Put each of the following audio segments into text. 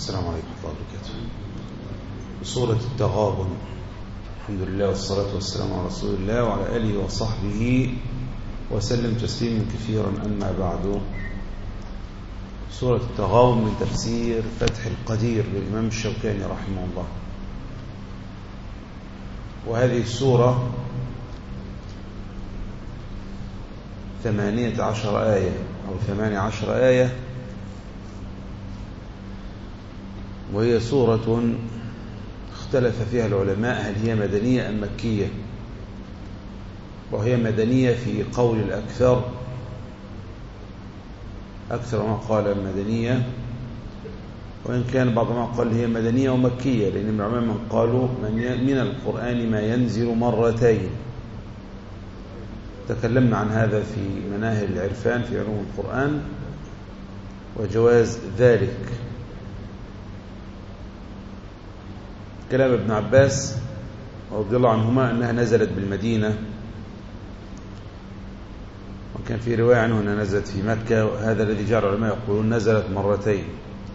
السلام عليكم ورحمة الله وبركاته سورة التغابن الحمد لله والصلاة والسلام على رسول الله وعلى آله وصحبه وسلم تسليما كثيرا أما بعد سورة التغابن من تفسير فتح القدير للإمام الشوكاني رحمه الله وهذه السورة ثمانية عشر آية أو ثمانية عشر آية وهي سورة اختلف فيها العلماء هل هي مدنية أم مكية وهي مدنية في قول الأكثر أكثر ما قال مدنية وإن كان بعض ما قال هي مدنية ومكية لأن من العلماء من قالوا من, من القرآن ما ينزل مرتين تكلمنا عن هذا في مناهل العرفان في علوم القرآن وجواز ذلك كلام ابن عباس رضي الله عنهما أنها نزلت بالمدينة وكان في رواية عنه أنها نزلت في مكة وهذا الذي جعل العلماء يقولون نزلت مرتين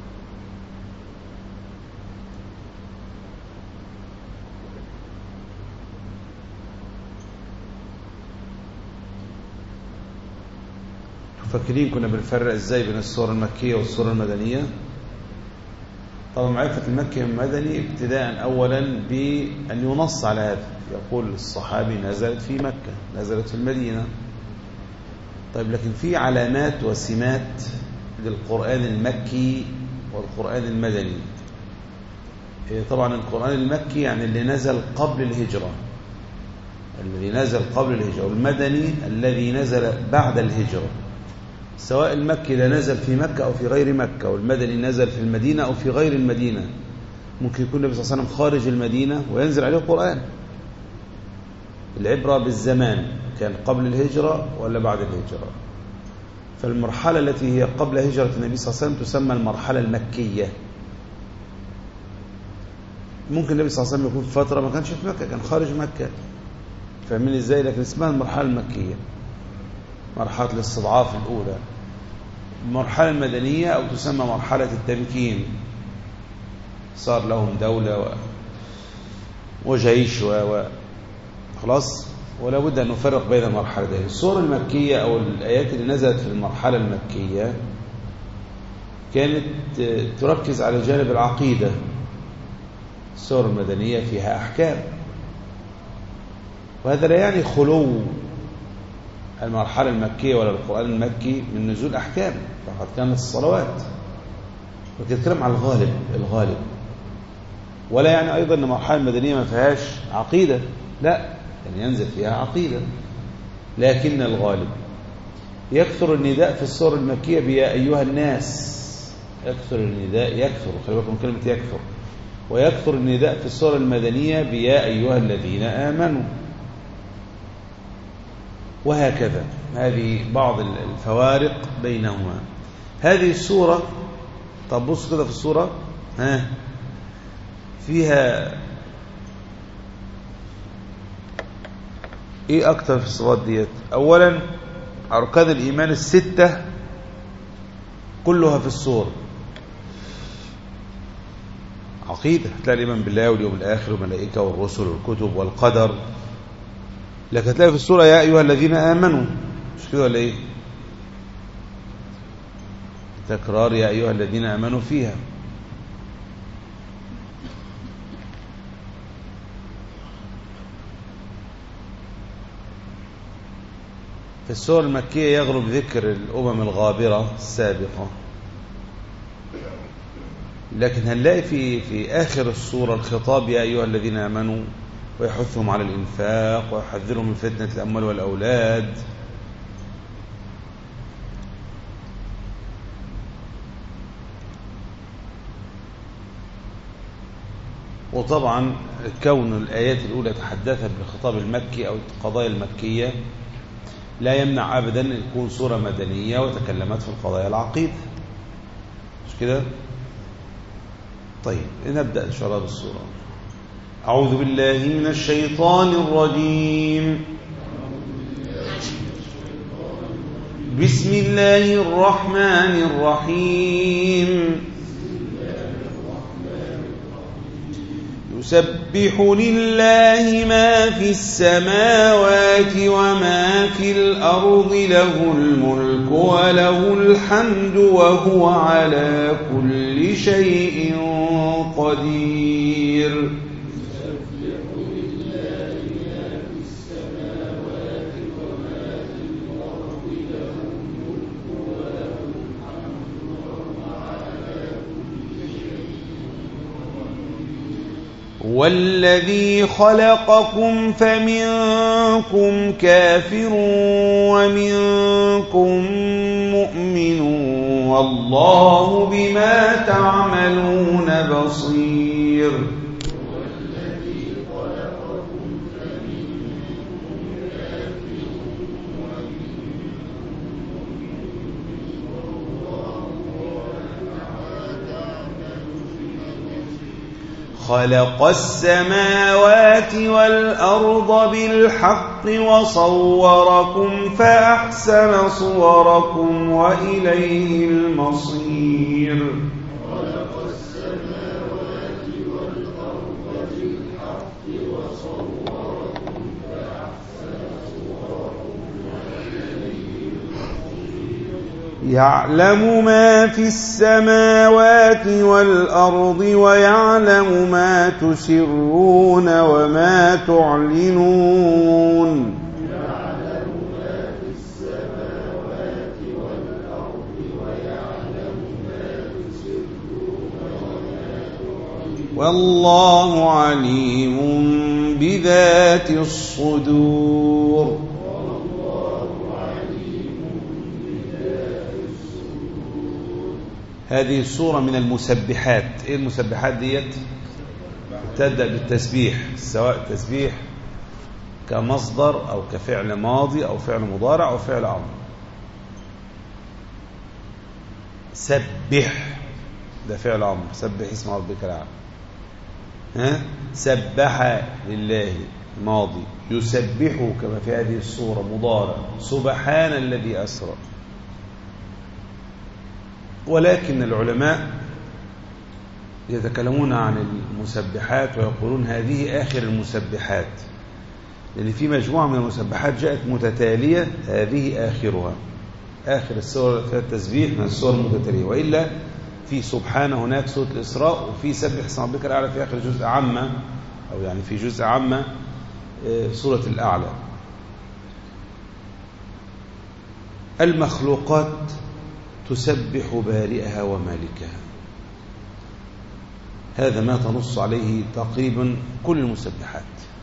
فاكرين كنا بنفرق ازاي بين السورة المكية والسورة المدنية طبعا معرفة المكي والمدني ابتداء أولا بأن ينص على هذا يقول الصحابي نزلت في مكة نزلت في المدينة طيب لكن في علامات وسمات للقرآن المكي والقرآن المدني طبعا القرآن المكي يعني اللي نزل قبل الهجرة الذي نزل قبل الهجرة والمدني الذي نزل بعد الهجرة سواء المكي ده نزل في مكة أو في غير مكة والمدني نزل في المدينة أو في غير المدينة ممكن يكون النبي صلى الله عليه وسلم خارج المدينة وينزل عليه القرآن العبرة بالزمان كان قبل الهجرة ولا بعد الهجرة فالمرحلة التي هي قبل هجرة النبي صلى الله عليه وسلم تسمى المرحلة المكية ممكن النبي صلى الله عليه وسلم يكون في فترة ما كانش في مكة كان خارج مكة فاهمين ازاي لكن اسمها المرحلة المكية مرحلة الاستضعاف الأولى المرحلة المدنية أو تسمى مرحلة التمكين صار لهم دولة و... وجيش و... و... خلاص ولا بد أن نفرق بين المرحلتين الصورة المكية أو الآيات اللي نزلت في المرحلة المكية كانت تركز على جانب العقيدة الصور المدنية فيها أحكام وهذا لا يعني خلو المرحلة المكية ولا القرآن المكي من نزول أحكام فقد كانت الصلوات وتتكلم على الغالب الغالب ولا يعني أيضا أن المرحلة المدنية ما فيهاش عقيدة لا يعني ينزل فيها عقيدة لكن الغالب يكثر النداء في السور المكية بيا أيها الناس يكثر النداء يكثر خلي بالكم من كلمة يكثر ويكثر النداء في السور المدنية بيا أيها الذين آمنوا وهكذا هذه بعض الفوارق بينهما هذه السورة طب بص كده في السورة ها فيها ايه اكتر في الصفات ديت اولا اركان الايمان الستة كلها في السورة عقيدة هتلاقي الإيمان بالله واليوم الآخر والملائكة والرسل والكتب والقدر لكن هتلاقي في السورة يا أيها الذين آمنوا مش كده ولا إيه تكرار يا أيها الذين آمنوا فيها في السور المكية يغلب ذكر الأمم الغابرة السابقة لكن هنلاقي في في آخر السورة الخطاب يا أيها الذين آمنوا ويحثهم على الإنفاق ويحذرهم من فتنة الأموال والأولاد وطبعا كون الآيات الأولى تحدثت بالخطاب المكي أو القضايا المكية لا يمنع أبدا أن تكون سورة مدنية وتكلمت في القضايا العقيدة مش كده طيب نبدأ إن شاء الله بالسورة أعوذ بالله من الشيطان الرجيم بسم الله الرحمن الرحيم يسبح لله ما في السماوات وما في الأرض له الملك وله الحمد وهو على كل شيء قدير والذي خلقكم فمنكم كافر ومنكم مؤمن والله بما تعملون بصير خلق السماوات والأرض بالحق وصوركم فأحسن صوركم وإليه المصير خلق السماوات والأرض بالحق وصوركم فأحسن صوركم وإليه المصير يعلم ما في السماوات والأرض ويعلم ما تسرون وما تعلنون والله عليم بذات الصدور هذه السورة من المسبحات ايه المسبحات ديت تبدأ بالتسبيح سواء تسبيح كمصدر او كفعل ماضي او فعل مضارع او فعل امر سبح ده فعل امر سبح اسم ربك الاعلى ها سبح لله ماضي يسبحه كما في هذه السورة مضارع سبحان الذي أسرى ولكن العلماء يتكلمون عن المسبحات ويقولون هذه آخر المسبحات لأن في مجموعة من المسبحات جاءت متتالية هذه آخرها آخر السور فيها التسبيح من السور المتتالية وإلا في سبحان هناك سورة الإسراء وفي سبح اسم ربك الأعلى في آخر جزء عامة أو يعني في جزء عامة سورة الأعلى المخلوقات تسبح بارئها ومالكها هذا ما تنص عليه تقريبا كل المسبحات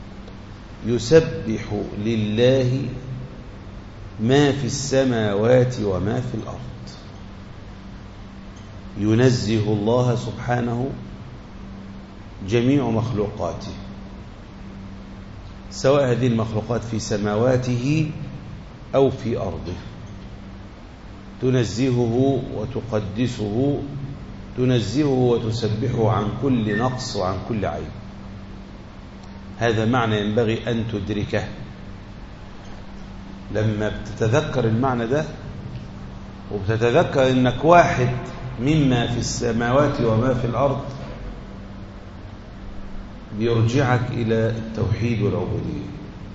يسبح لله ما في السماوات وما في الأرض ينزه الله سبحانه جميع مخلوقاته سواء هذه المخلوقات في سماواته أو في أرضه تنزهه وتقدسه تنزهه وتسبحه عن كل نقص وعن كل عيب هذا معنى ينبغي أن تدركه لما بتتذكر المعنى ده وبتتذكر أنك واحد مما في السماوات وما في الأرض بيرجعك إلى التوحيد والعبودية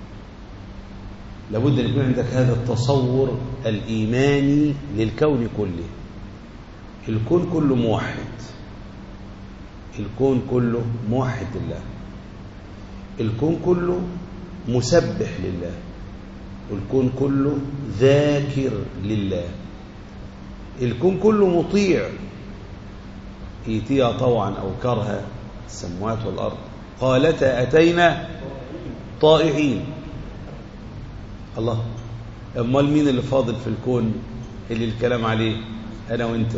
لابد أن يكون عندك هذا التصور الإيماني للكون كله الكون كله موحد الكون كله موحد لله الكون كله مسبح لله الكون كله ذاكر لله الكون كله مطيع ايتيا طوعا أو كرها السموات والأرض قالتا أتينا طائعين الله امال مين اللي فاضل في الكون اللي الكلام عليه انا وانت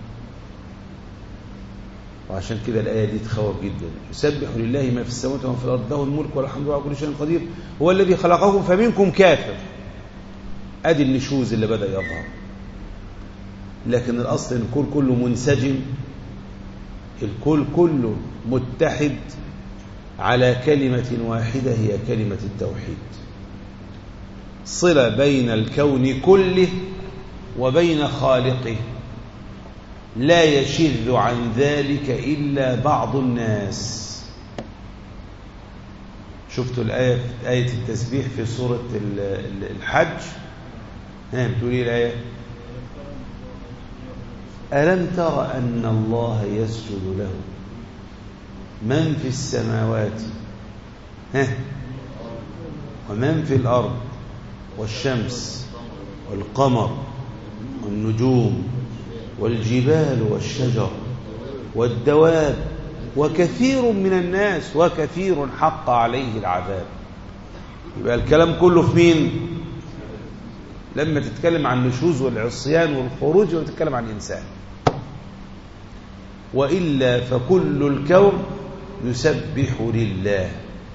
وعشان كده الايه دي تخوف جدا يسبح لله ما في السماوات وما في الارض له الملك والحمد لله كل شيء قدير هو الذي خلقكم فمنكم كافر ادي النشوز اللي بدا يظهر لكن الاصل ان الكل كله منسجم الكل كله متحد على كلمه واحده هي كلمه التوحيد صلة بين الكون كله وبين خالقه لا يشذ عن ذلك إلا بعض الناس شفتوا الآية آية التسبيح في سورة الحج ها بتقول ايه الآية ألم تر أن الله يسجد له من في السماوات ها ومن في الأرض والشمس والقمر والنجوم والجبال والشجر والدواب وكثير من الناس وكثير حق عليه العذاب يبقى الكلام كله في مين لما تتكلم عن النشوز والعصيان والخروج وتتكلم عن إنسان وإلا فكل الكون يسبح لله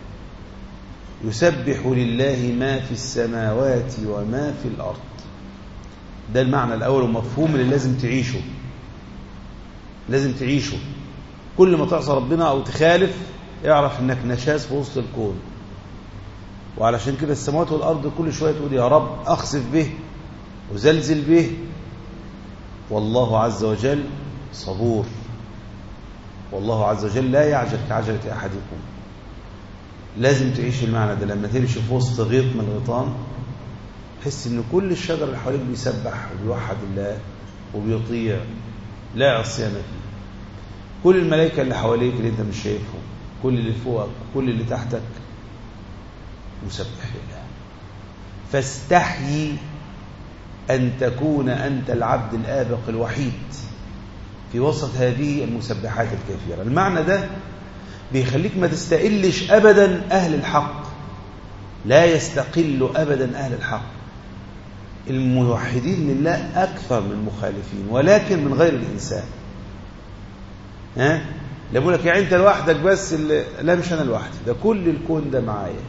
يسبح لله ما في السماوات وما في الأرض ده المعنى الأول ومفهوم اللي لازم تعيشه لازم تعيشه كل ما تعصى ربنا أو تخالف اعرف انك نشاز في وسط الكون وعلشان كده السماوات والأرض كل شوية تقول يا رب أخسف به وزلزل به والله عز وجل صبور والله عز وجل لا يعجل كعجلة أحدكم لازم تعيش المعنى ده لما تمشي في وسط غيط من الغيطان تحس ان كل الشجر اللي حواليك بيسبح وبيوحد الله وبيطيع لا عصيان فيه كل الملائكة اللي حواليك اللي انت مش شايفهم كل اللي فوقك كل اللي تحتك مسبح لله فاستحيي أن تكون أنت العبد الآبق الوحيد في وسط هذه المسبحات الكثيرة المعنى ده بيخليك ما تستقلش أبدا أهل الحق لا يستقل أبدا أهل الحق الموحدين لله أكثر من المخالفين ولكن من غير الإنسان ها لا بقول لك يعني أنت لوحدك بس اللي لا مش أنا لوحدي ده كل الكون ده معايا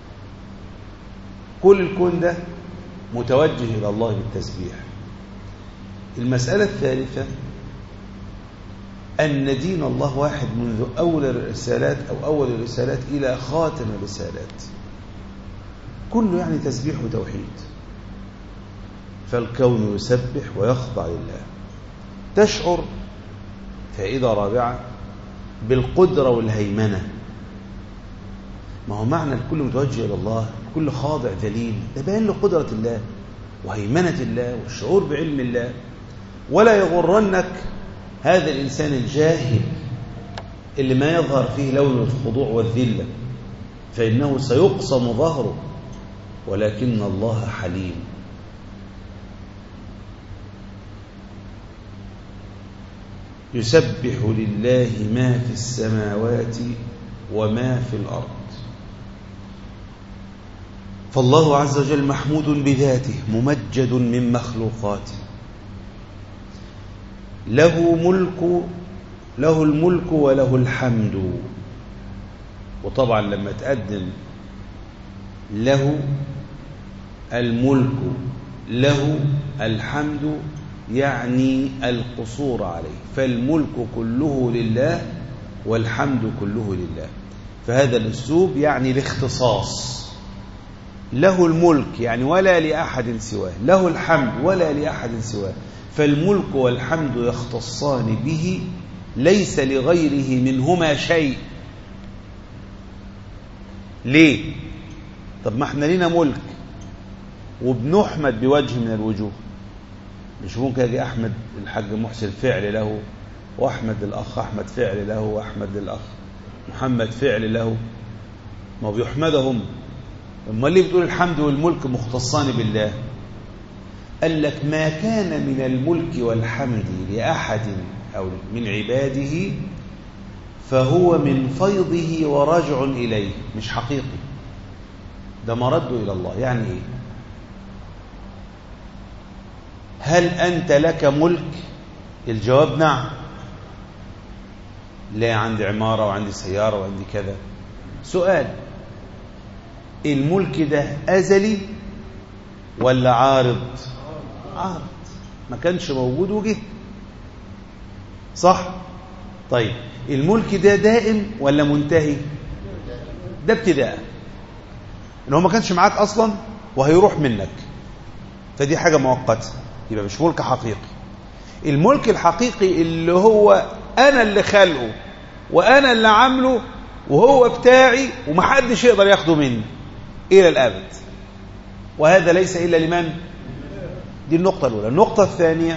كل الكون ده متوجه إلى الله بالتسبيح المسألة الثالثة أن دين الله واحد منذ أول الرسالات أو أول الرسالات إلى خاتم الرسالات كله يعني تسبيح وتوحيد فالكون يسبح ويخضع لله تشعر فائدة رابعة بالقدرة والهيمنة ما هو معنى الكل متوجه إلى الله الكل خاضع ذليل ده بيان له قدرة الله وهيمنة الله والشعور بعلم الله ولا يغرنك هذا الإنسان الجاهل اللي ما يظهر فيه لون الخضوع والذلة فإنه سيقصم ظهره ولكن الله حليم يسبح لله ما في السماوات وما في الأرض فالله عز وجل محمود بذاته ممجد من مخلوقاته له ملك له الملك وله الحمد وطبعا لما تقدم له الملك له الحمد يعني القصور عليه فالملك كله لله والحمد كله لله فهذا الاسلوب يعني الاختصاص له الملك يعني ولا لأحد سواه له الحمد ولا لأحد سواه فالملك والحمد يختصان به ليس لغيره منهما شيء ليه طب ما احنا لنا ملك وبنحمد بوجه من الوجوه مش ممكن يجي احمد الحاج محسن فعل له واحمد الاخ احمد فعل له واحمد الاخ محمد فعل له ما بيحمدهم امال ليه بتقول الحمد والملك مختصان بالله قال لك ما كان من الملك والحمد لأحد أو من عباده فهو من فيضه ورجع إليه مش حقيقي ده مرده إلى الله يعني إيه هل أنت لك ملك الجواب نعم لا عندي عمارة وعندي سيارة وعندي كذا سؤال الملك ده أزلي ولا عارض عارض ما كانش موجود وجه صح طيب الملك ده دائم ولا منتهي ده ابتداء ان هو ما كانش معاك اصلا وهيروح منك فدي حاجه مؤقته يبقى مش ملك حقيقي الملك الحقيقي اللي هو انا اللي خلقه وانا اللي عامله وهو بتاعي ومحدش يقدر ياخده مني إلى الأبد وهذا ليس إلا لمن؟ دي النقطة الأولى النقطة الثانية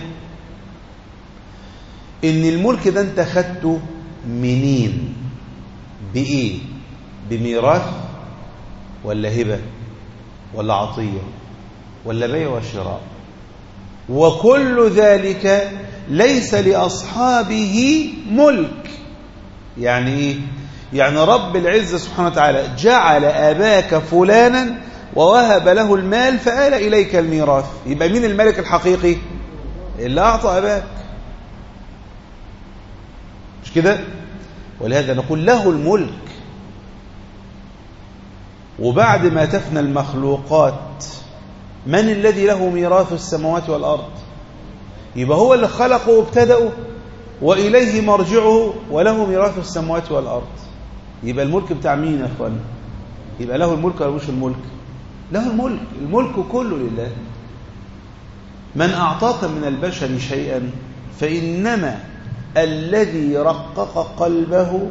إن الملك ده أنت خدته منين؟ بإيه؟ بميراث ولا هبة ولا عطية ولا بيع وشراء وكل ذلك ليس لأصحابه ملك يعني إيه؟ يعني رب العزة سبحانه وتعالى جعل أباك فلانا ووهب له المال فآل إليك الميراث يبقى مين الملك الحقيقي اللي أعطى أباك مش كده ولهذا نقول له الملك وبعد ما تفنى المخلوقات من الذي له ميراث السماوات والأرض يبقى هو اللي خلقه وابتدأه وإليه مرجعه وله ميراث السماوات والأرض يبقى الملك بتاع مين يا أخوان يبقى له الملك ولا مش الملك له الملك الملك كله لله من أعطاك من البشر شيئا فإنما الذي رقق قلبه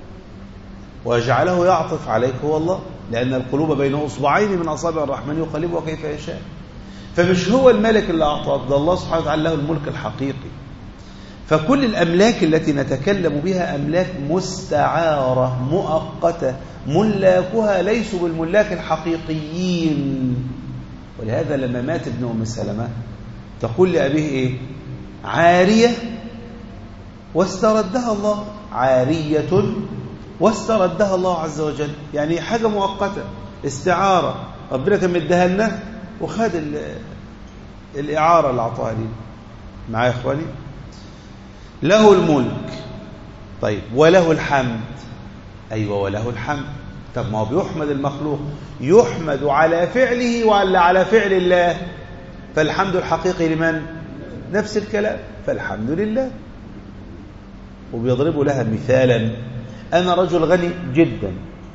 وجعله يعطف عليك هو الله لأن القلوب بين أصبعين من أصابع الرحمن يقلبها كيف يشاء فمش هو الملك اللي أعطاك ده الله سبحانه وتعالى له الملك الحقيقي فكل الأملاك التي نتكلم بها أملاك مستعارة مؤقتة ملاكها ليسوا بالملاك الحقيقيين ولهذا لما مات ابن أم سلمة تقول لأبيه إيه عارية واستردها الله عارية واستردها الله عز وجل يعني حاجة مؤقتة استعارة ربنا كان مديها لنا وخد الإعارة اللي أعطاها لي معايا يا إخواني له الملك طيب وله الحمد أيوة وله الحمد طب ما هو بيحمد المخلوق يحمد على فعله ولا على فعل الله فالحمد الحقيقي لمن نفس الكلام فالحمد لله وبيضربوا لها مثالا أنا رجل غني جدا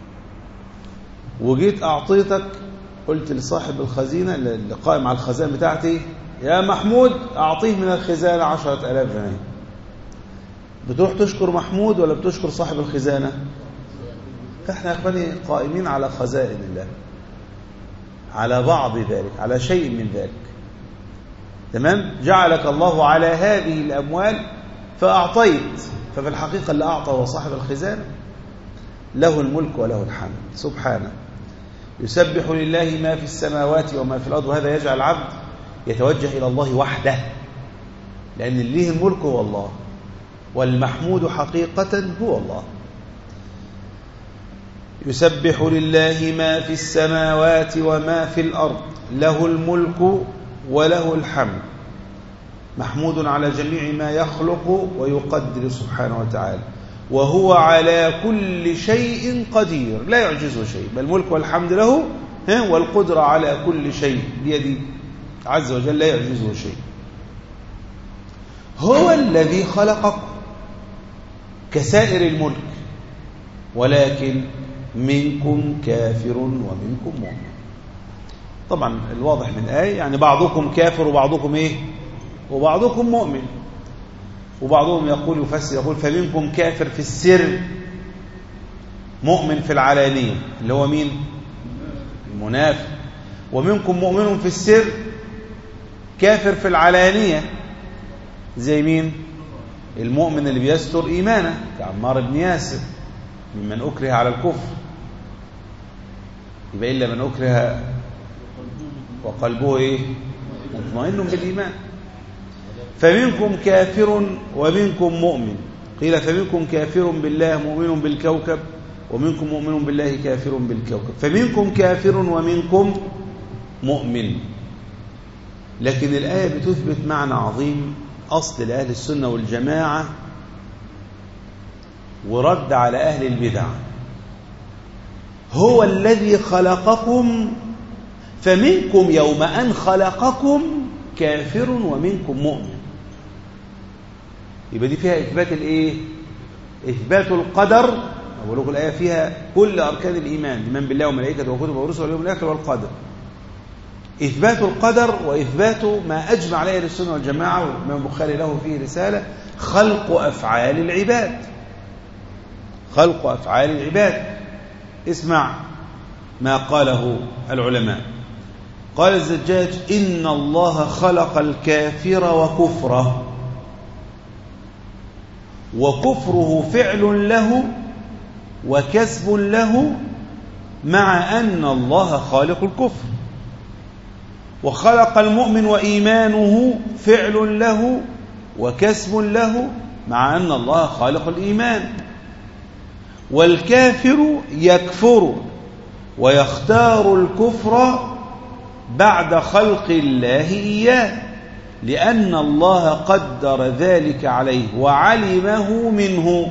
وجيت أعطيتك قلت لصاحب الخزينة اللي قائم على الخزانة بتاعتي يا محمود أعطيه من الخزانة عشرة ألاف جنيه بتروح تشكر محمود ولا بتشكر صاحب الخزانة فاحنا يا اخواني قائمين على خزائن الله على بعض ذلك على شيء من ذلك تمام جعلك الله على هذه الأموال فأعطيت ففي الحقيقة اللي أعطى هو صاحب الخزانة له الملك وله الحمد سبحانه يسبح لله ما في السماوات وما في الأرض وهذا يجعل العبد يتوجه إلى الله وحده لأن اللي الملك هو الله والمحمود حقيقة هو الله يسبح لله ما في السماوات وما في الأرض له الملك وله الحمد محمود على جميع ما يخلق ويقدر سبحانه وتعالى وهو على كل شيء قدير لا يعجزه شيء بل الملك والحمد له والقدرة على كل شيء بيده عز وجل لا يعجزه شيء هو الذي خلقكم كسائر الملك ولكن منكم كافر ومنكم مؤمن طبعا الواضح من الآية يعني بعضكم كافر وبعضكم إيه وبعضكم مؤمن وبعضهم يقول يفسر يقول فمنكم كافر في السر مؤمن في العلانية اللي هو مين المنافق ومنكم مؤمن في السر كافر في العلانية زي مين المؤمن اللي بيستر إيمانه كعمار بن ياسر ممن أكره على الكفر يبقى إلا من أكره وقلبه إيه مطمئن بالإيمان فمنكم كافر ومنكم مؤمن قيل فمنكم كافر بالله مؤمن بالكوكب ومنكم مؤمن بالله كافر بالكوكب فمنكم كافر ومنكم مؤمن لكن الآية بتثبت معنى عظيم أصل لأهل السنة والجماعة ورد على أهل البدع هو الذي خلقكم فمنكم يوم أن خلقكم كافر ومنكم مؤمن يبقى دي فيها إثبات الإيه؟ إثبات القدر أقول لكم الآية فيها كل أركان الإيمان الإيمان بالله وملائكته وكتبه ورسله واليوم الآخر والقدر إثبات القدر وإثبات ما أجمع عليه السنة والجماعة والإمام البخاري له فيه رسالة خلق أفعال العباد خلق أفعال العباد اسمع ما قاله العلماء قال الزجاج إن الله خلق الكافر وكفره وكفره فعل له وكسب له مع أن الله خالق الكفر وخلق المؤمن وإيمانه فعل له وكسب له مع أن الله خالق الإيمان والكافر يكفر ويختار الكفر بعد خلق الله إياه لأن الله قدر ذلك عليه وعلمه منه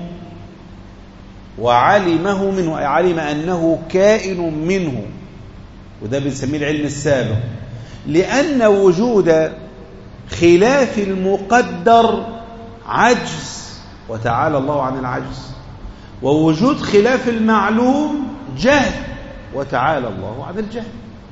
وعلمه منه أي علم أنه كائن منه وده بنسميه العلم السابق لأن وجود خلاف المقدر عجز وتعالى الله عن العجز ووجود خلاف المعلوم جهل وتعالى الله عن الجهل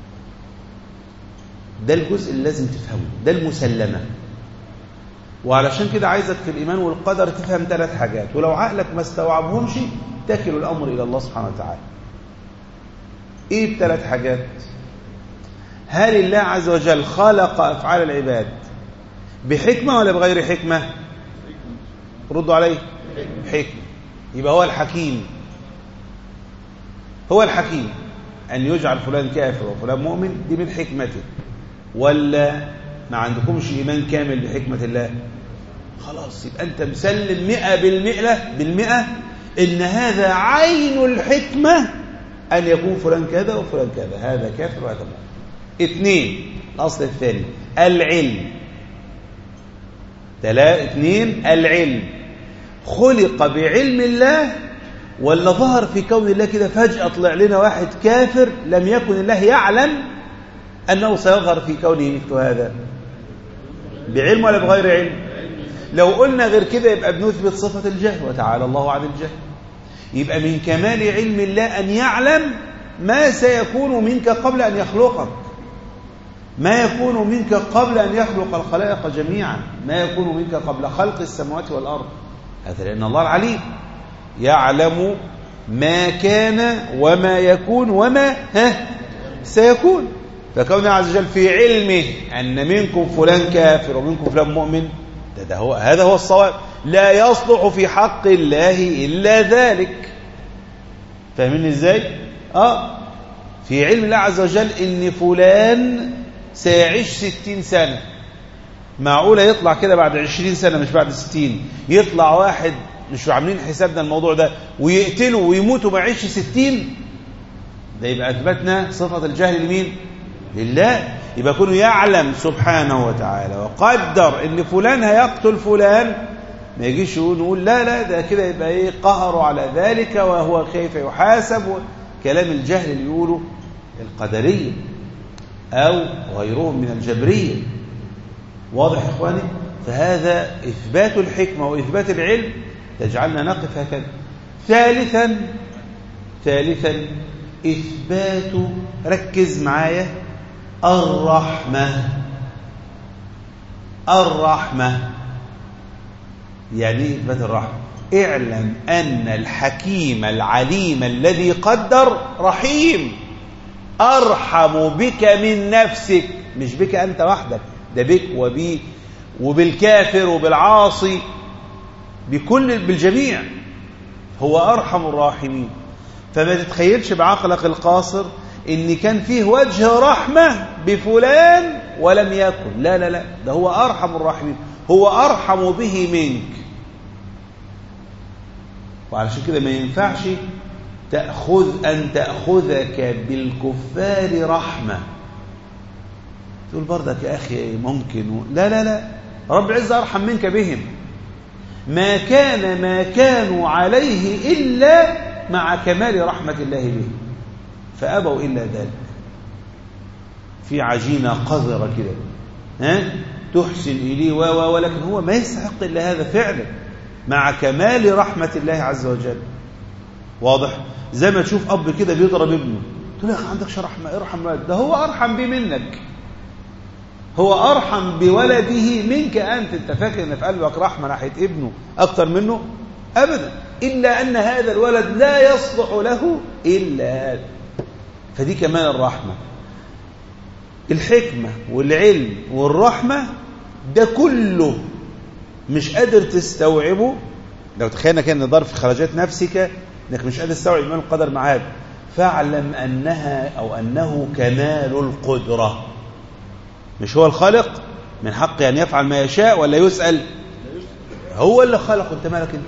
ده الجزء اللي لازم تفهمه ده المسلمة وعلشان كده عايزك في الإيمان والقدر تفهم ثلاث حاجات ولو عقلك ما استوعبهمش تكل الأمر إلى الله سبحانه وتعالى إيه الثلاث حاجات هل الله عز وجل خلق أفعال العباد بحكمة ولا بغير حكمة ردوا عليه بحكمة يبقى هو الحكيم هو الحكيم أن يجعل فلان كافر وفلان مؤمن دي من حكمته ولا ما عندكمش إيمان كامل بحكمة الله خلاص يبقى أنت مسلم مئة بالمئة بالمئة إن هذا عين الحكمة أن يكون فلان كذا وفلان كذا هذا كافر وهذا مؤمن اثنين الأصل الثاني العلم ثلاثة اثنين العلم خلق بعلم الله ولا ظهر في كون الله كده فجأة طلع لنا واحد كافر لم يكن الله يعلم أنه سيظهر في كونه مثل هذا بعلم ولا بغير علم لو قلنا غير كده يبقى بنثبت صفة الجهل وتعالى الله عن الجهل يبقى من كمال علم الله أن يعلم ما سيكون منك قبل أن يخلقك ما يكون منك قبل أن يخلق الخلائق جميعا ما يكون منك قبل خلق السماوات والأرض هذا لأن الله العليم يعلم ما كان وما يكون وما ها سيكون فكون عز وجل في علمه أن منكم فلان كافر ومنكم فلان مؤمن ده, ده هو هذا هو الصواب لا يصلح في حق الله إلا ذلك فاهمين ازاي اه في علم الله عز وجل ان فلان سيعيش ستين سنة معقولة يطلع كده بعد عشرين سنة مش بعد ستين يطلع واحد مش عاملين حسابنا الموضوع ده ويقتله ويموت وما يعيش ستين ده يبقى أثبتنا صفة الجهل لمين لله يبقى كونه يعلم سبحانه وتعالى وقدر ان فلان هيقتل فلان ما يجيش يقول نقول لا لا ده كده يبقى ايه قهروا على ذلك وهو كيف يحاسب كلام الجهل اللي يقوله القدريه او غيرهم من الجبريه واضح يا اخواني فهذا اثبات الحكمه واثبات العلم يجعلنا نقف هكذا ثالثا ثالثا اثبات ركز معايا الرحمه الرحمه يعني ايه اثبات الرحمه اعلم ان الحكيم العليم الذي قدر رحيم ارحم بك من نفسك مش بك انت وحدك ده بك وبي وبالكافر وبالعاصي بكل بالجميع هو ارحم الراحمين فما تتخيلش بعقلك القاصر ان كان فيه وجه رحمه بفلان ولم يكن لا لا لا ده هو ارحم الراحمين هو ارحم به منك وعلشان كده ما ينفعش تأخذ أن تأخذك بالكفار رحمة تقول برضك يا أخي ممكن لا لا لا رب العزة أرحم منك بهم ما كان ما كانوا عليه إلا مع كمال رحمة الله بهم فأبوا إلا ذلك في عجينة قذرة كده ها تحسن إليه و ولكن هو ما يستحق إلا هذا فعلا مع كمال رحمة الله عز وجل واضح زي ما تشوف أب كده بيضرب ابنه تقول يا أخي عندكش رحمة ارحم ولد ده هو أرحم بيه منك هو أرحم بولده منك أنت أنت فاكر إن في قلبك رحمة ناحية ابنه أكتر منه أبدا إلا أن هذا الولد لا يصلح له إلا هذا فدي كمان الرحمة الحكمة والعلم والرحمة ده كله مش قادر تستوعبه لو تخيلنا كان ضرب في خرجات نفسك انك مش قادر تستوعب ايمان القدر معاك فاعلم انها او انه كمال القدره مش هو الخالق من حقه ان يفعل ما يشاء ولا يسال هو اللي خلق انت مالك انت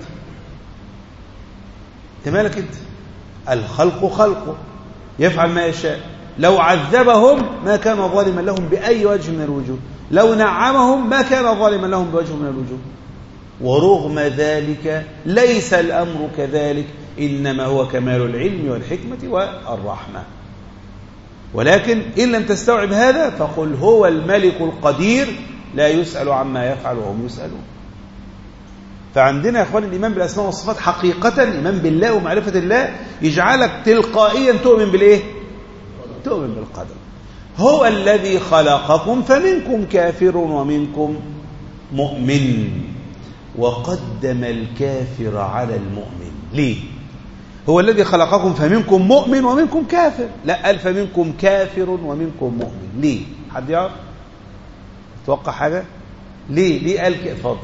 انت مالك انت الخلق خلقه يفعل ما يشاء لو عذبهم ما كان ظالما لهم بأي وجه من الوجوه لو نعمهم ما كان ظالما لهم بوجه من الوجوه ورغم ذلك ليس الأمر كذلك إنما هو كمال العلم والحكمة والرحمة ولكن إن لم تستوعب هذا فقل هو الملك القدير لا يسأل عما يفعل وهم يسألون فعندنا يا اخوان الايمان بالاسماء والصفات حقيقه الايمان بالله ومعرفه الله يجعلك تلقائيا تؤمن بالايه تؤمن بالقدر هو الذي خلقكم فمنكم كافر ومنكم مؤمن وقدم الكافر على المؤمن ليه هو الذي خلقكم فمنكم مؤمن ومنكم كافر لا قال فمنكم كافر ومنكم مؤمن ليه حد يعرف توقع حاجه ليه ليه قال كده اتفضل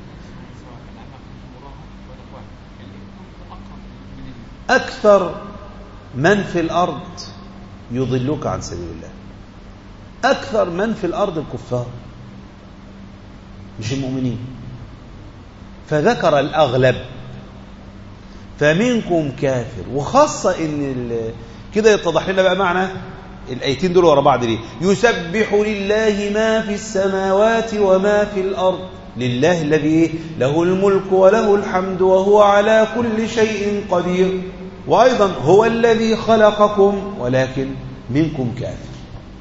أكثر من في الأرض يضلوك عن سبيل الله أكثر من في الأرض الكفار مش المؤمنين فذكر الأغلب فمنكم كافر وخاصة إن كده يتضح لنا بقى معنى الآيتين دول ورا بعض ليه يسبح لله ما في السماوات وما في الأرض لله الذي له الملك وله الحمد وهو على كل شيء قدير وأيضا هو الذي خلقكم ولكن منكم كافر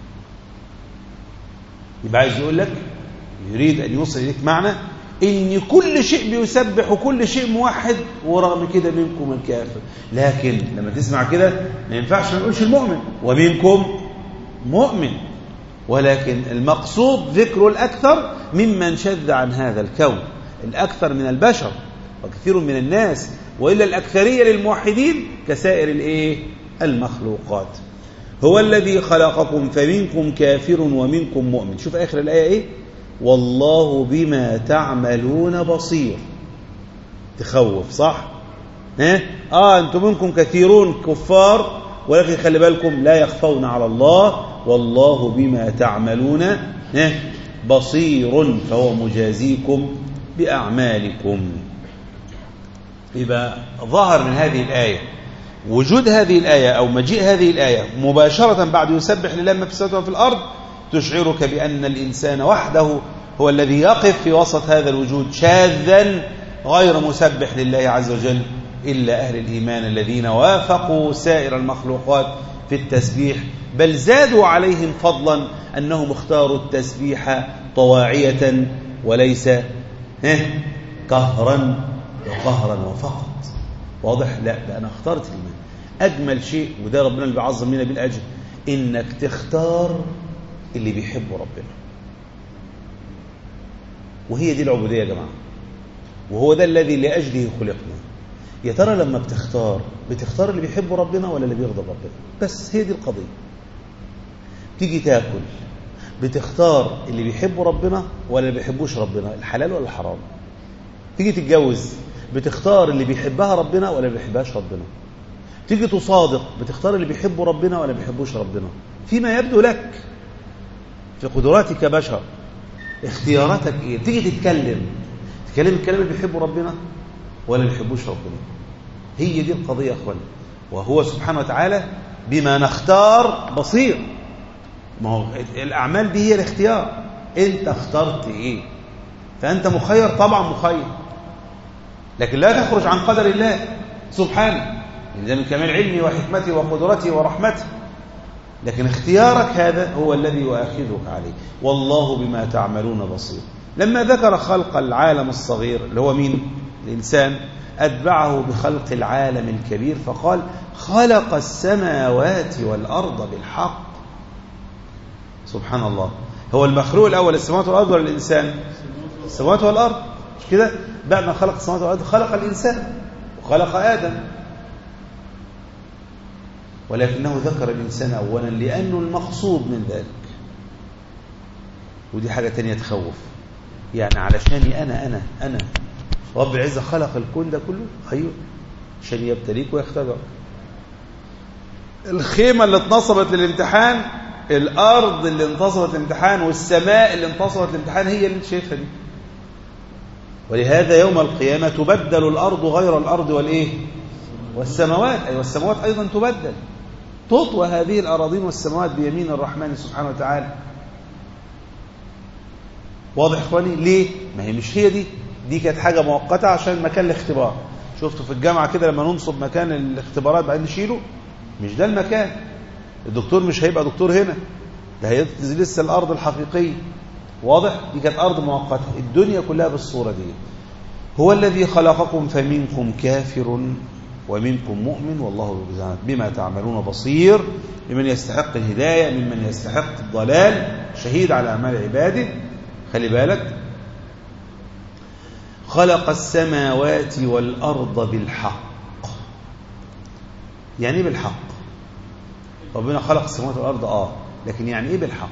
يبقى عايز يقول لك يريد أن يوصل إليك معنى إن كل شيء بيسبح وكل شيء موحد ورغم كده منكم الكافر لكن لما تسمع كده ما ينفعش ما نقولش المؤمن ومنكم مؤمن ولكن المقصود ذكر الأكثر ممن شذ عن هذا الكون الأكثر من البشر وكثير من الناس وإلا الأكثرية للموحدين كسائر الإيه؟ المخلوقات هو الذي خلقكم فمنكم كافر ومنكم مؤمن شوف آخر الآية إيه والله بما تعملون بصير تخوف صح ها؟ آه أنتم منكم كثيرون كفار ولكن خلي بالكم لا يخفون على الله والله بما تعملون ها؟ بصير فهو مجازيكم بأعمالكم يبقى ظهر من هذه الآية وجود هذه الآية أو مجيء هذه الآية مباشرة بعد يسبح لله ما في السماوات وفي الأرض تشعرك بأن الإنسان وحده هو الذي يقف في وسط هذا الوجود شاذا غير مسبح لله عز وجل إلا أهل الإيمان الذين وافقوا سائر المخلوقات في التسبيح بل زادوا عليهم فضلا أنهم اختاروا التسبيح طواعية وليس كهرا وقهرا وفقط واضح لا ده أنا اخترت الإيمان أجمل شيء وده ربنا اللي بيعظم لنا بالأجر إنك تختار اللي بيحبوا ربنا وهي دي العبودية يا جماعة وهو ده الذي لأجله خلقنا يا ترى لما بتختار بتختار اللي بيحبوا ربنا ولا اللي بيغضب ربنا بس هي دي القضية تيجي تاكل بتختار اللي بيحبوا ربنا ولا اللي بيحبوش ربنا الحلال ولا الحرام تيجي تتجوز بتختار اللي بيحبها ربنا ولا اللي بيحبهاش ربنا تيجي تصادق بتختار اللي بيحبوا ربنا ولا بيحبوش ربنا فيما يبدو لك في قدراتك كبشر اختياراتك ايه تيجي تتكلم تتكلم الكلام اللي بيحبه ربنا ولا اللي بيحبوش ربنا هي دي القضية يا اخوان وهو سبحانه وتعالى بما نختار بصير ما هو الأعمال دي هي الاختيار أنت اخترت إيه فأنت مخير طبعا مخير لكن لا تخرج عن قدر الله سبحانه ده من كمال علمه وحكمته وقدرته ورحمته لكن اختيارك هذا هو الذي يؤاخذك عليه والله بما تعملون بصير لما ذكر خلق العالم الصغير اللي هو مين الإنسان أتبعه بخلق العالم الكبير فقال خلق السماوات والأرض بالحق سبحان الله هو المخلوق الأول السماوات والأرض ولا الإنسان السماوات والأرض مش كده بعد ما خلق السماوات والارض خلق الانسان وخلق ادم ولكنه ذكر الانسان اولا لانه المقصود من ذلك ودي حاجه تانية تخوف يعني علشاني انا انا انا رب العزه خلق الكون ده كله ايوه عشان يبتليك ويختبرك الخيمه اللي اتنصبت للامتحان الارض اللي انتصبت الامتحان والسماء اللي انتصبت الامتحان هي اللي انت شايفها دي ولهذا يوم القيامه تبدل الارض غير الارض والايه والسماوات اي أيوة والسماوات ايضا تبدل تطوى هذه الاراضين والسماوات بيمين الرحمن سبحانه وتعالى واضح اخواني ليه ما هي مش هي دي دي كانت حاجه مؤقته عشان مكان الاختبار شفتوا في الجامعه كده لما ننصب مكان الاختبارات بعدين نشيله مش ده المكان الدكتور مش هيبقى دكتور هنا ده هينزل لسه الارض الحقيقيه واضح دي كانت ارض مؤقته الدنيا كلها بالصوره دي هو الذي خلقكم فمنكم كافر ومنكم مؤمن والله بما تعملون بصير لمن يستحق الهدايه ممن يستحق الضلال شهيد على اعمال عباده خلي بالك خلق السماوات والارض بالحق يعني ايه بالحق ربنا خلق السماوات والارض اه لكن يعني ايه بالحق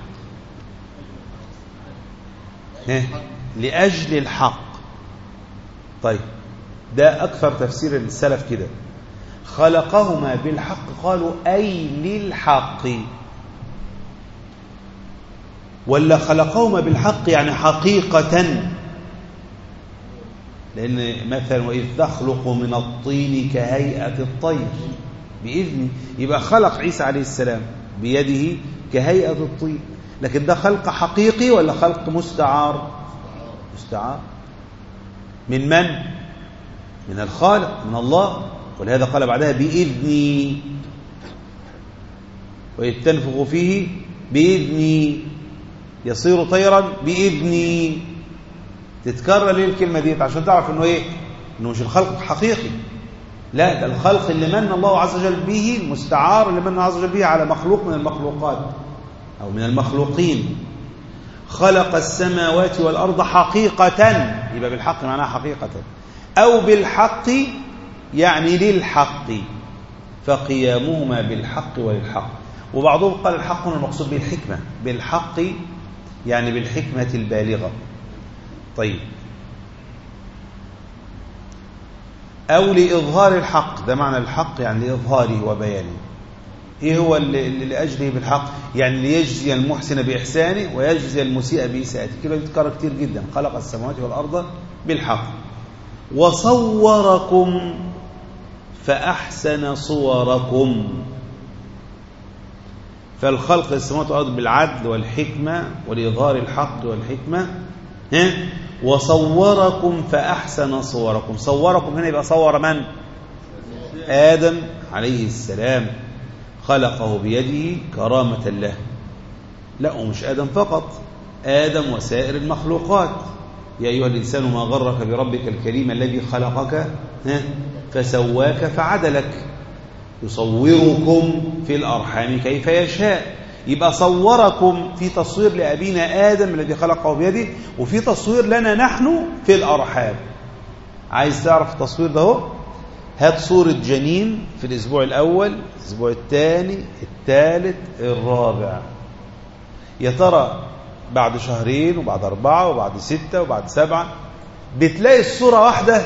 ها لاجل الحق طيب ده اكثر تفسير السلف كده خلقهما بالحق قالوا اي للحق ولا خلقهما بالحق يعني حقيقة لأن مثلا وإذ تخلق من الطين كهيئة الطير بإذنه يبقى خلق عيسى عليه السلام بيده كهيئة الطين لكن ده خلق حقيقي ولا خلق مستعار مستعار من من من الخالق من الله ولهذا قال بعدها بإذني وإذ تنفخ فيه بإذني يصير طيرا بإذني تتكرر ليه الكلمة دي عشان تعرف انه ايه انه مش الخلق حقيقي لا ده الخلق اللي من الله عز وجل به المستعار اللي من الله عز وجل به على مخلوق من المخلوقات أو من المخلوقين خلق السماوات والأرض حقيقة يبقى بالحق معناها حقيقة أو بالحق يعني للحق فقيامهما بالحق وللحق وبعضهم قال الحق هنا المقصود به الحكمة بالحق يعني بالحكمة البالغة طيب أو لإظهار الحق ده معنى الحق يعني لإظهاره وبيانه إيه هو اللي, اللي لأجله بالحق يعني ليجزي المحسن بإحسانه ويجزي المسيء بإساءته كده يتكرر كتير جدا خلق السماوات والأرض بالحق وصوركم فأحسن صوركم فالخلق السماوات والأرض بالعدل والحكمة ولإظهار الحق والحكمة ها وصوركم فأحسن صوركم صوركم هنا يبقى صور من آدم عليه السلام خلقه بيده كرامة له لا ومش آدم فقط آدم وسائر المخلوقات يا أيها الإنسان ما غرك بربك الكريم الذي خلقك فسواك فعدلك يصوركم في الأرحام كيف يشاء يبقى صوركم في تصوير لأبينا آدم الذي خلقه بيده وفي تصوير لنا نحن في الأرحام عايز تعرف التصوير ده هو هات صورة جنين في الأسبوع الأول الأسبوع الثاني الثالث الرابع يا ترى بعد شهرين وبعد أربعة وبعد ستة وبعد سبعة بتلاقي الصورة واحدة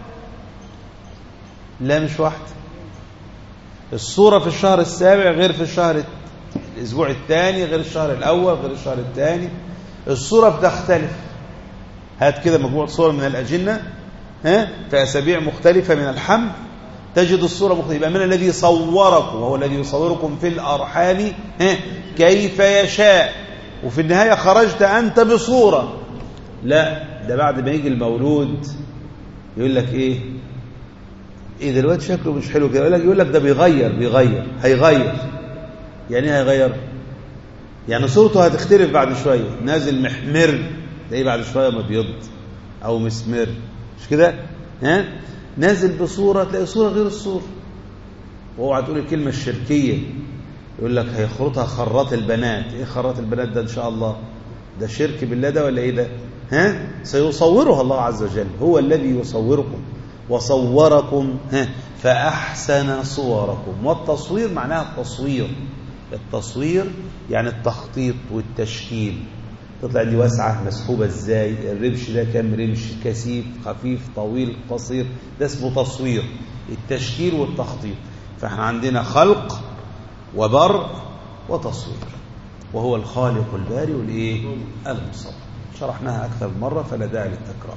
لا مش واحدة الصورة في الشهر السابع غير في الشهر الأسبوع الثاني غير الشهر الأول غير الشهر الثاني الصورة بتختلف هات كده مجموعة صور من الأجنة ها في أسابيع مختلفة من الحمل تجد الصورة مختلفة يبقى من الذي صوركم وهو الذي يصوركم في الأرحام ها كيف يشاء وفي النهاية خرجت أنت بصورة لا ده بعد ما يجي المولود يقول لك إيه إيه دلوقتي شكله مش حلو كده يقول لك يقول لك ده بيغير بيغير هيغير يعني ايه هيغير يعني صورته هتختلف بعد شوية نازل محمر تلاقيه بعد شوية مبيض أو مسمر مش كده ها نازل بصورة تلاقي صورة غير الصورة واوعى تقول الكلمة الشركية يقول لك هيخرطها خراط البنات ايه خراط البنات ده ان شاء الله ده شرك بالله ده ولا ايه ده ها سيصورها الله عز وجل هو الذي يصوركم وصوركم ها فأحسن صوركم والتصوير معناها التصوير التصوير يعني التخطيط والتشكيل تطلع دي واسعة مسحوبة ازاي الرمش ده كام رمش كثيف خفيف طويل قصير ده اسمه تصوير التشكيل والتخطيط فاحنا عندنا خلق وبر وتصوير وهو الخالق الباري والايه المصور شرحناها أكثر من مرة فلا داعي للتكرار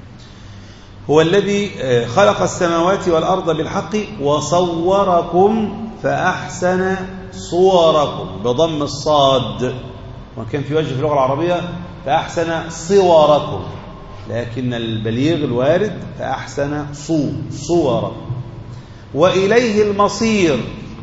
هو الذي خلق السماوات والأرض بالحق وصوركم فأحسن صوركم بضم الصاد وكان في وجه في اللغة العربية فأحسن صوركم لكن البليغ الوارد فأحسن صو صوركم وإليه المصير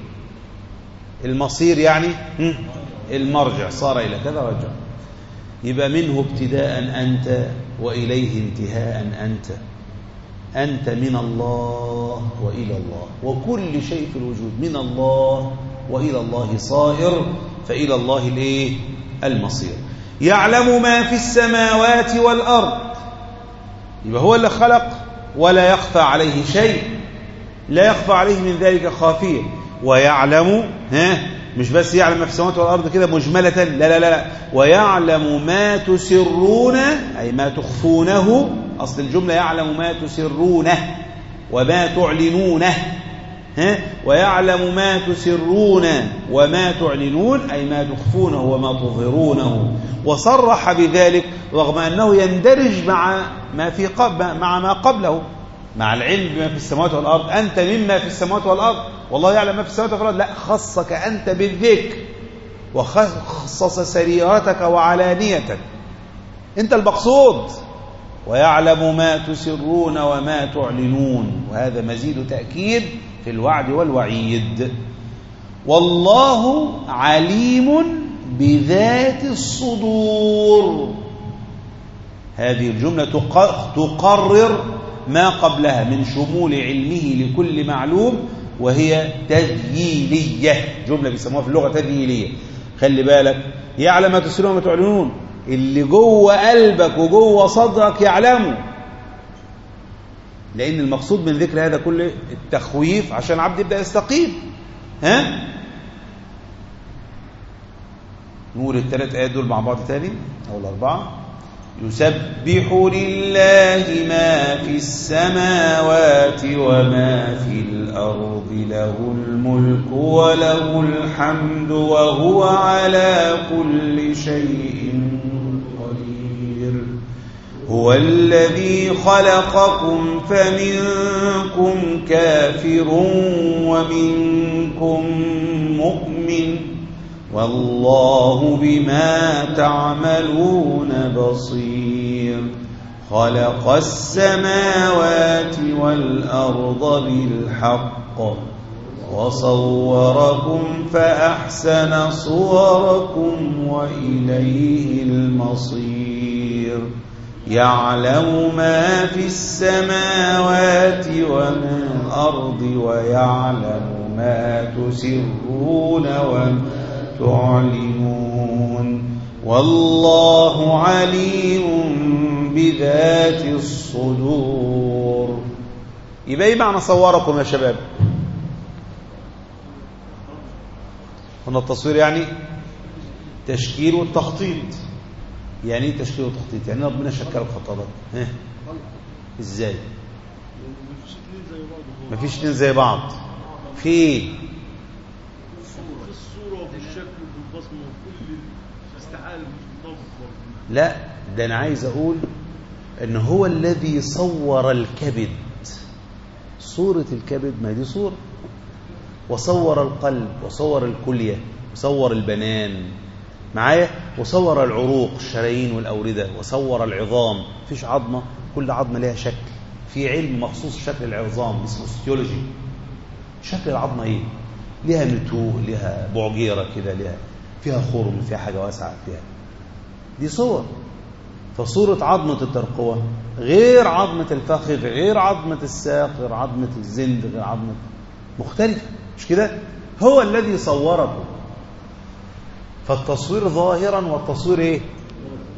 المصير يعني المرجع صار إلى كذا رجع يبقى منه ابتداء أنت وإليه انتهاء أنت أنت من الله وإلى الله وكل شيء في الوجود من الله وإلى الله صائر فإلى الله الإيه المصير يعلم ما في السماوات والأرض يبقى هو اللي خلق ولا يخفى عليه شيء لا يخفى عليه من ذلك خافية ويعلم ها مش بس يعلم ما في السماوات والأرض كده مجملة لا لا لا ويعلم ما تسرون أي ما تخفونه أصل الجملة يعلم ما تسرونه وما تعلنونه ها ويعلم ما تسرون وما تعلنون أي ما تخفونه وما تظهرونه وصرح بذلك رغم أنه يندرج مع ما في قبل مع ما قبله مع العلم بما في السماوات والأرض أنت مما في السماوات والأرض والله يعلم ما في السماوات والأرض لا خصك أنت بالذكر وخصص سريرتك وعلانيتك أنت المقصود ويعلم ما تسرون وما تعلنون وهذا مزيد تأكيد في الوعد والوعيد والله عليم بذات الصدور هذه الجملة تقرر ما قبلها من شمول علمه لكل معلوم وهي تذييلية جملة بيسموها في اللغة تذييلية خلي بالك يعلم ما تسرون وما تعلنون اللي جوه قلبك وجوه صدرك يعلمه لأن المقصود من ذكر هذا كله التخويف عشان العبد يبدأ يستقيم ها نقول الثلاث آيات دول مع بعض تاني أو الأربعة يسبح لله ما في السماوات وما في الأرض له الملك وله الحمد وهو على كل شيء قدير هو الذي خلقكم فمنكم كافر ومنكم مؤمن والله بما تعملون بصير خلق السماوات والأرض بالحق وصوركم فأحسن صوركم وإليه المصير يعلم ما في السماوات وما الأرض ويعلم ما تسرون وما تعلمون والله عليم بذات الصدور يبقى ايه معنى صوركم يا شباب هنا التصوير يعني تشكيل والتخطيط يعني ايه تشكيل وتخطيط يعني ربنا شكل الخطابات ها ازاي مفيش اتنين زي بعض في ايه لا ده انا عايز اقول ان هو الذي صور الكبد صورة الكبد ما دي صورة وصور القلب وصور الكلية وصور البنان معايا وصور العروق الشرايين والأوردة وصور العظام فيش عظمة كل عظمة لها شكل في علم مخصوص شكل العظام اسمه ستيولوجي شكل العظمة ايه لها نتوء لها بعجيرة كده لها فيها خرم فيها حاجة واسعة فيها دي صور فصورة عظمة الترقوة غير عظمة الفخذ غير عظمة الساق غير عظمة الزند غير عظمة مختلفة مش كده هو الذي صوركم فالتصوير ظاهرا والتصوير ايه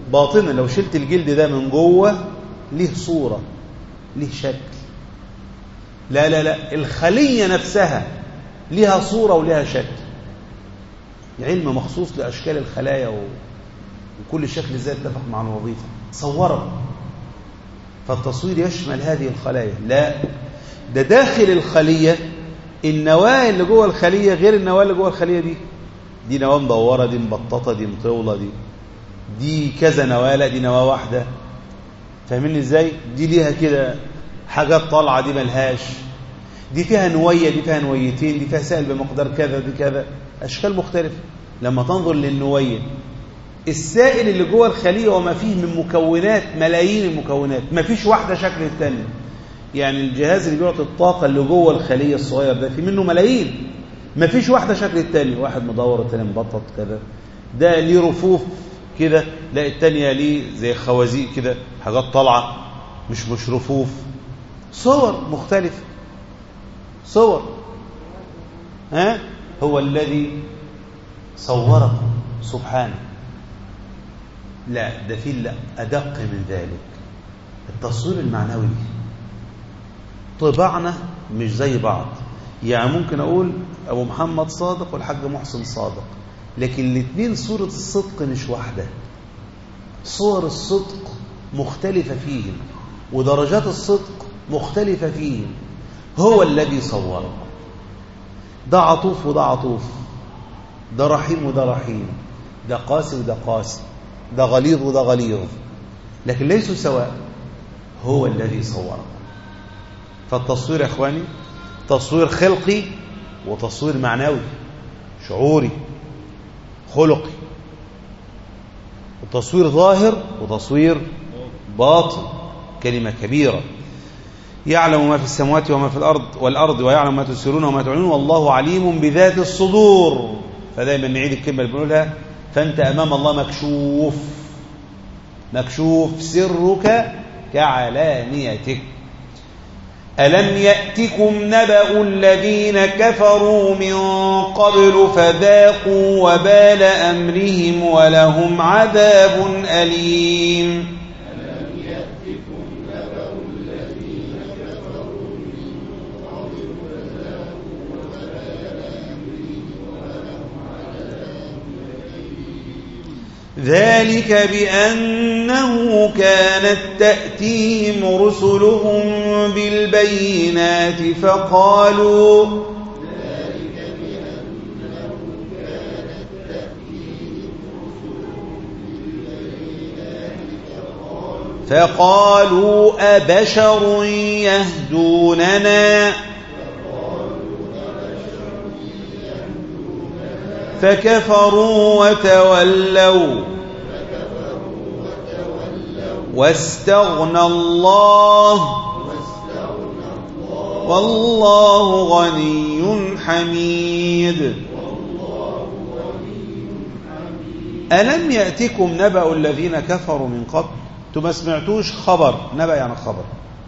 باطنا لو شلت الجلد ده من جوه ليه صورة ليه شكل لا لا لا الخلية نفسها ليها صورة وليها شكل علم مخصوص لأشكال الخلايا و... وكل شكل ازاي اتفق مع الوظيفة صوره فالتصوير يشمل هذه الخلايا لا ده داخل الخلية النواة اللي جوه الخلية غير النواة اللي جوه الخلية دي دي نواة مدورة دي مبططة دي مطولة دي دي كذا نواة لا دي نواة واحدة فاهمين ازاي دي ليها كده حاجات طالعة دي ملهاش دي فيها نوية دي فيها نويتين دي فيها سائل بمقدار كذا دي كذا أشكال مختلفة لما تنظر للنوية السائل اللي جوه الخلية وما فيه من مكونات ملايين المكونات ما فيش واحدة شكل الثانية يعني الجهاز اللي بيعطي الطاقة اللي جوه الخلية الصغير ده في منه ملايين ما فيش واحدة شكل الثاني واحد مدور الثاني مبطط كذا ده ليه رفوف كده لا الثانية ليه زي خوازيق كده حاجات طالعة مش مش رفوف صور مختلفة صور ها هو الذي صوركم سبحانه لا ده في لا أدق من ذلك التصوير المعنوي طباعنا مش زي بعض يعني ممكن أقول أبو محمد صادق والحاج محسن صادق لكن الاثنين صورة الصدق مش واحدة صور الصدق مختلفة فيهم ودرجات الصدق مختلفة فيهم هو الذي صوره ده عطوف وده عطوف ده رحيم وده رحيم ده قاسي وده قاسي ده غليظ وده غليظ لكن ليسوا سواء هو الذي صوره فالتصوير يا اخواني تصوير خلقي وتصوير معنوي شعوري خلقي وتصوير ظاهر وتصوير باطن كلمة كبيرة يعلم ما في السماوات وما في الأرض والأرض ويعلم ما تسرون وما تعلنون والله عليم بذات الصدور فدايما نعيد الكلمة اللي بنقولها فأنت أمام الله مكشوف مكشوف سرك كعلانيتك ألم يأتكم نبأ الذين كفروا من قبل فذاقوا وبال أمرهم ولهم عذاب أليم ذلك بأنه كانت تأتيهم رسلهم بالبينات فقالوا فقالوا أبشر يهدوننا فكفروا وتولوا واستغنى الله والله غني حميد ألم يأتكم نبأ الذين كفروا من قبل انتم ما سمعتوش خبر نبأ يعني خبر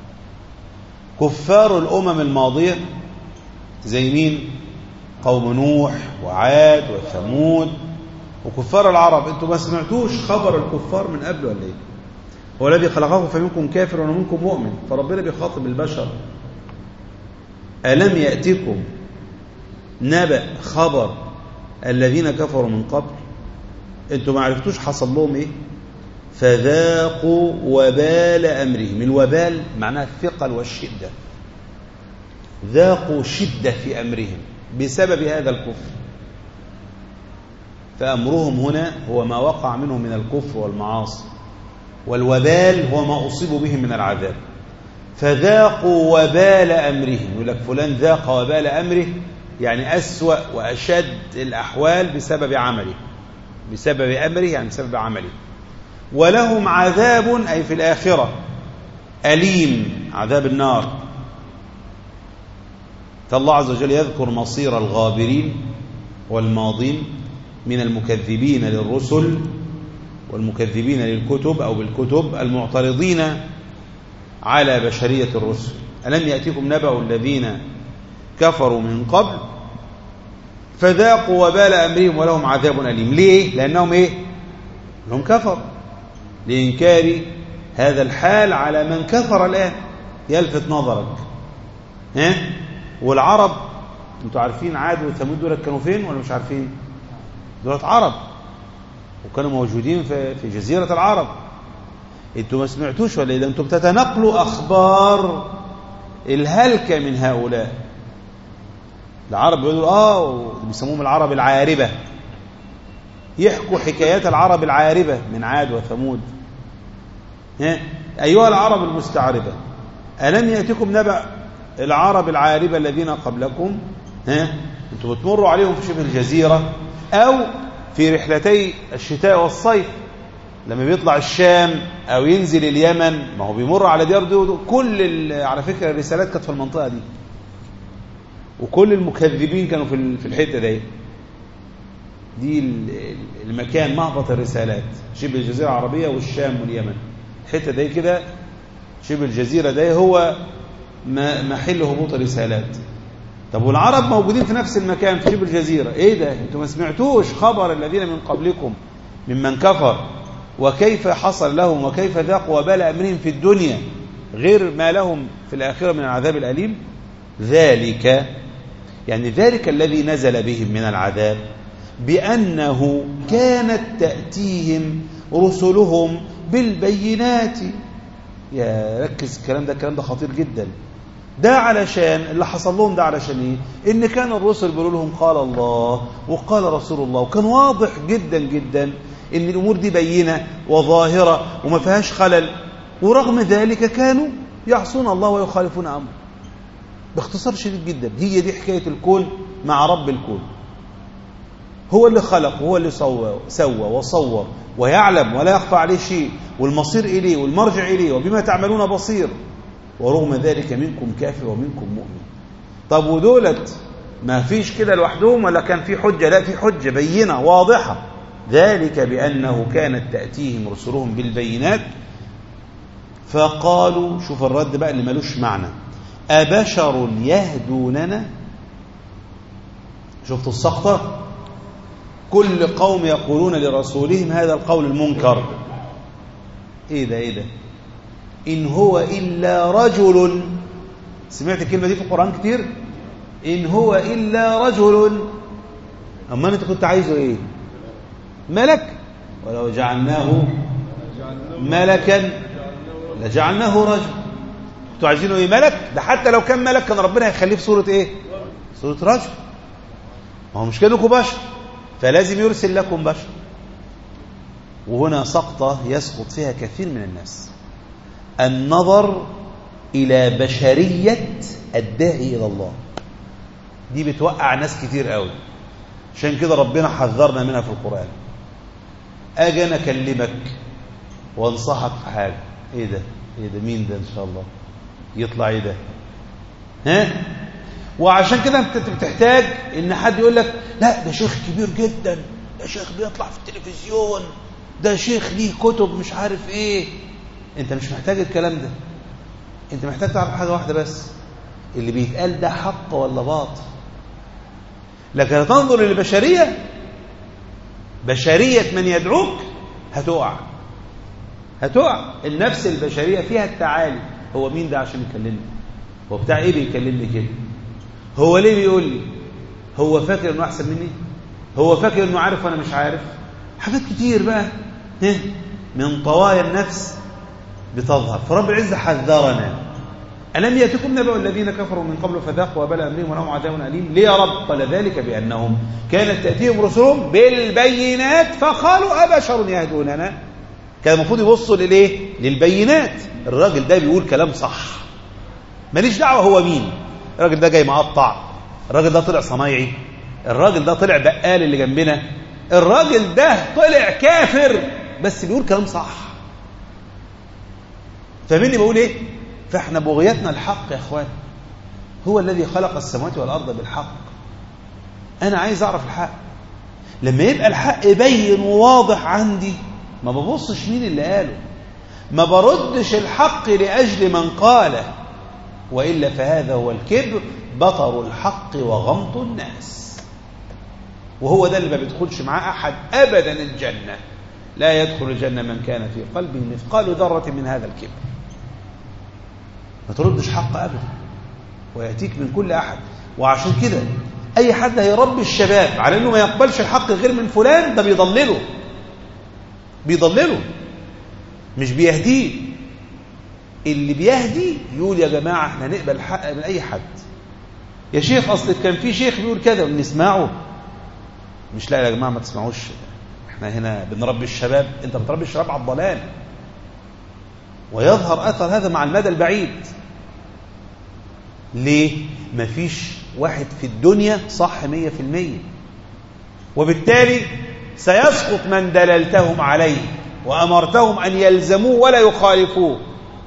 كفار الأمم الماضية زي مين قوم نوح وعاد وثمود وكفار العرب انتم ما سمعتوش خبر الكفار من قبل ولا ايه هو الذي خلقكم فمنكم كافر ومنكم مؤمن فربنا بيخاطب البشر ألم يأتكم نبأ خبر الذين كفروا من قبل انتم ما عرفتوش حصل لهم ايه فذاقوا وبال أمرهم الوبال معناه الثقل والشدة ذاقوا شدة في أمرهم بسبب هذا الكفر فأمرهم هنا هو ما وقع منهم من الكفر والمعاصي والوبال هو ما أصيبوا به من العذاب فذاقوا وبال أمرهم يقول لك فلان ذاق وبال أمره يعني أسوأ وأشد الأحوال بسبب عمله بسبب أمره يعني بسبب عمله ولهم عذاب أي في الآخرة أليم عذاب النار فالله عز وجل يذكر مصير الغابرين والماضين من المكذبين للرسل والمكذبين للكتب أو بالكتب المعترضين على بشرية الرسل ألم يأتكم نبأ الذين كفروا من قبل فذاقوا وبال أمرهم ولهم عذاب أليم ليه؟ لأنهم إيه؟ لهم كفروا لإنكار هذا الحال على من كفر الآن يلفت نظرك ها والعرب انتوا عارفين عاد وثمود دول كانوا فين ولا مش عارفين دولت عرب وكانوا موجودين في في جزيرة العرب انتوا ما سمعتوش ولا اذا انتوا بتتنقلوا اخبار الهلكة من هؤلاء العرب بيقولوا اه بيسموهم العرب العاربة يحكوا حكايات العرب العاربة من عاد وثمود ها أيها العرب المستعربة ألم يأتكم نبأ العرب العاربة الذين قبلكم ها انتوا بتمروا عليهم في شبه الجزيرة أو في رحلتي الشتاء والصيف لما بيطلع الشام أو ينزل اليمن ما هو بيمر على ديار دي كل على فكرة الرسالات كانت في المنطقة دي وكل المكذبين كانوا في في الحتة دي دي المكان مهبط الرسالات شبه الجزيرة العربية والشام واليمن الحتة دي كده شبه الجزيرة ده هو محل هبوط الرسالات طب والعرب موجودين في نفس المكان في شبه الجزيرة ايه ده انتوا ما سمعتوش خبر الذين من قبلكم ممن كفر وكيف حصل لهم وكيف ذاقوا وبال أمرهم في الدنيا غير ما لهم في الآخرة من العذاب الأليم ذلك يعني ذلك الذي نزل بهم من العذاب بأنه كانت تأتيهم رسلهم بالبينات يا ركز الكلام ده الكلام ده خطير جدا ده علشان اللي حصل لهم ده علشان ايه ان كان الرسل بيقولوا لهم قال الله وقال رسول الله وكان واضح جدا جدا ان الامور دي بينه وظاهره وما فيهاش خلل ورغم ذلك كانوا يعصون الله ويخالفون امره باختصار شديد جدا هي دي حكايه الكون مع رب الكون هو اللي خلق وهو اللي سوى سوى وصور ويعلم ولا يخفى عليه شيء والمصير إليه والمرجع إليه وبما تعملون بصير ورغم ذلك منكم كافر ومنكم مؤمن طب ودولت ما فيش كده لوحدهم ولا كان في حجة لا في حجة بينة واضحة ذلك بأنه كانت تأتيهم رسلهم بالبينات فقالوا شوف الرد بقى اللي ملوش معنى أبشر يهدوننا شفت السقطة كل قوم يقولون لرسولهم هذا القول المنكر ايه ده ايه ده ان هو الا رجل سمعت الكلمه دي في القران كتير ان هو الا رجل اما انت كنت عايزه ايه ملك ولو جعلناه ملكا لجعلناه رجل كنتوا عايزينه ايه ملك ده حتى لو كان ملك كان ربنا هيخليه في صوره ايه صوره رجل ما هو مش كده بشر فلازم يرسل لكم بشر وهنا سقطة يسقط فيها كثير من الناس النظر إلى بشرية الداعي إلى الله دي بتوقع ناس كتير قوي عشان كده ربنا حذرنا منها في القرآن أجي أنا أكلمك وأنصحك في حاجة إيه ده؟ إيه ده؟ مين ده إن شاء الله؟ يطلع إيه ده؟ ها؟ وعشان كده انت بتحتاج ان حد يقول لك لا ده شيخ كبير جدا ده شيخ بيطلع في التلفزيون ده شيخ ليه كتب مش عارف ايه انت مش محتاج الكلام ده انت محتاج تعرف حاجه واحده بس اللي بيتقال ده حق ولا باطل لكن تنظر للبشريه بشريه من يدعوك هتقع هتقع النفس البشريه فيها التعالي هو مين ده عشان يكلمني هو بتاع ايه بيكلمني كده هو ليه بيقول لي هو فاكر انه احسن مني هو فاكر انه عارف وانا مش عارف حاجات كتير بقى من طوايا النفس بتظهر فرب العزه حذرنا ألم يأتكم نبأ الذين كفروا من قبل فذاقوا وبال أمرهم ولهم عذاب أليم ليه يا رب قال ذلك بأنهم كانت تأتيهم رسلهم بالبينات فقالوا أبشر يهدوننا كان المفروض يبصوا للإيه للبينات الراجل ده بيقول كلام صح ماليش دعوة هو مين الراجل ده جاي مقطع الراجل ده طلع صنايعي الراجل ده طلع بقال اللي جنبنا الراجل ده طلع كافر بس بيقول كلام صح فاهمين بقول ايه فاحنا بغيتنا الحق يا اخوان هو الذي خلق السماوات والارض بالحق انا عايز اعرف الحق لما يبقى الحق بين وواضح عندي ما ببصش مين اللي قاله ما بردش الحق لاجل من قاله وإلا فهذا هو الكبر بطر الحق وغمط الناس وهو ده اللي ما بيدخلش معاه أحد أبدا الجنة لا يدخل الجنة من كان في قلبه مثقال ذرة من هذا الكبر ما تردش حق أبدا ويأتيك من كل أحد وعشان كده أي حد هيربي الشباب على أنه ما يقبلش الحق غير من فلان ده بيضلله بيضلله مش بيهديه اللي بيهدي يقول يا جماعة احنا نقبل الحق من أي حد يا شيخ أصل كان في شيخ بيقول كذا ونسمعه مش لا يا جماعة ما تسمعوش احنا هنا بنربي الشباب انت بتربي الشباب على الضلال ويظهر أثر هذا مع المدى البعيد ليه؟ مفيش واحد في الدنيا صح مية في المية وبالتالي سيسقط من دللتهم عليه وأمرتهم أن يلزموه ولا يخالفوه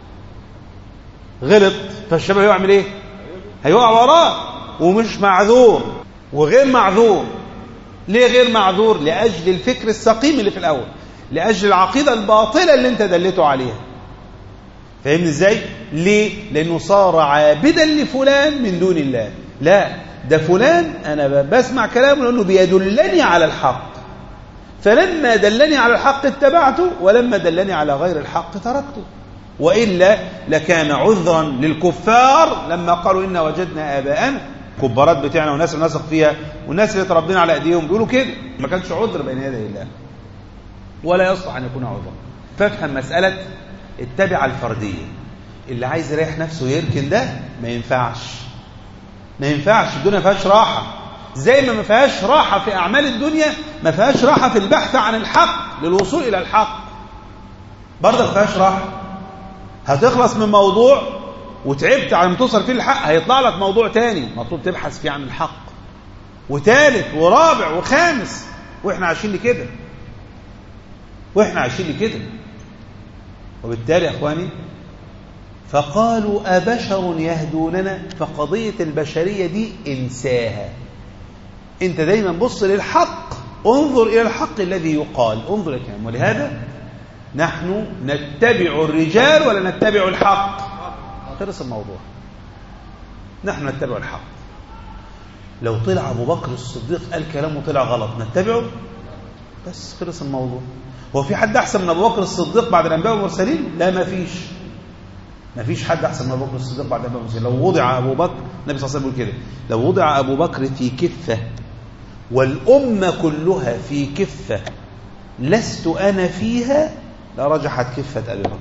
غلط فالشباب يعمل ايه هيقع وراه ومش معذور وغير معذور ليه غير معذور لأجل الفكر السقيم اللي في الأول لأجل العقيدة الباطلة اللي انت دلته عليها فاهمني ازاي ليه لأنه صار عابدا لفلان من دون الله لا ده فلان أنا بسمع كلامه لأنه بيدلني على الحق فلما دلني على الحق اتبعته ولما دلني على غير الحق تركته وإلا لكان عذرا للكفار لما قالوا إنا وجدنا آباءنا كبارات بتاعنا والناس اللي نثق فيها والناس اللي تربينا على أيديهم بيقولوا كده ما كانش عذر بين يدي الله ولا يصلح أن يكون عذرا فافهم مسألة التبع الفردية اللي عايز يريح نفسه يركن ده ما ينفعش ما ينفعش الدنيا ما فيهاش راحة زي ما ما فيهاش راحة في أعمال الدنيا ما فيهاش راحة في البحث عن الحق للوصول إلى الحق برضه ما فيهاش راحة هتخلص من موضوع وتعبت على ما توصل فيه الحق هيطلع لك موضوع تاني مطلوب تبحث فيه عن الحق وثالث ورابع وخامس واحنا عايشين لكده واحنا عايشين لكده وبالتالي يا اخواني فقالوا أبشر يهدوننا فقضية البشرية دي انساها انت دايما بص للحق انظر إلى الحق الذي يقال انظر الكلام ولهذا نحن نتبع الرجال ولا نتبع الحق خلص الموضوع نحن نتبع الحق لو طلع أبو بكر الصديق قال كلامه طلع غلط نتبعه بس خلص الموضوع هو في حد أحسن من أبو بكر الصديق بعد الأنبياء والمرسلين لا ما فيش ما فيش حد أحسن من أبو بكر الصديق بعد الأنبياء والمرسلين لو وضع أبو بكر النبي صلى الله عليه وسلم يقول كده لو وضع أبو بكر في كفة والأمة كلها في كفة لست أنا فيها لرجحت كفة أبي بكر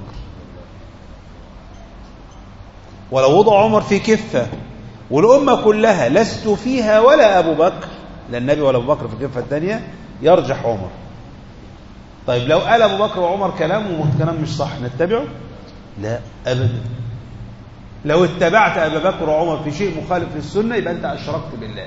ولو وضع عمر في كفة والأمة كلها لست فيها ولا أبو بكر لا النبي ولا أبو بكر في الكفة الثانية يرجح عمر طيب لو قال أبو بكر وعمر كلام وكلام مش صح نتبعه لا أبدا لو اتبعت أبا بكر وعمر في شيء مخالف للسنة يبقى أنت أشركت بالله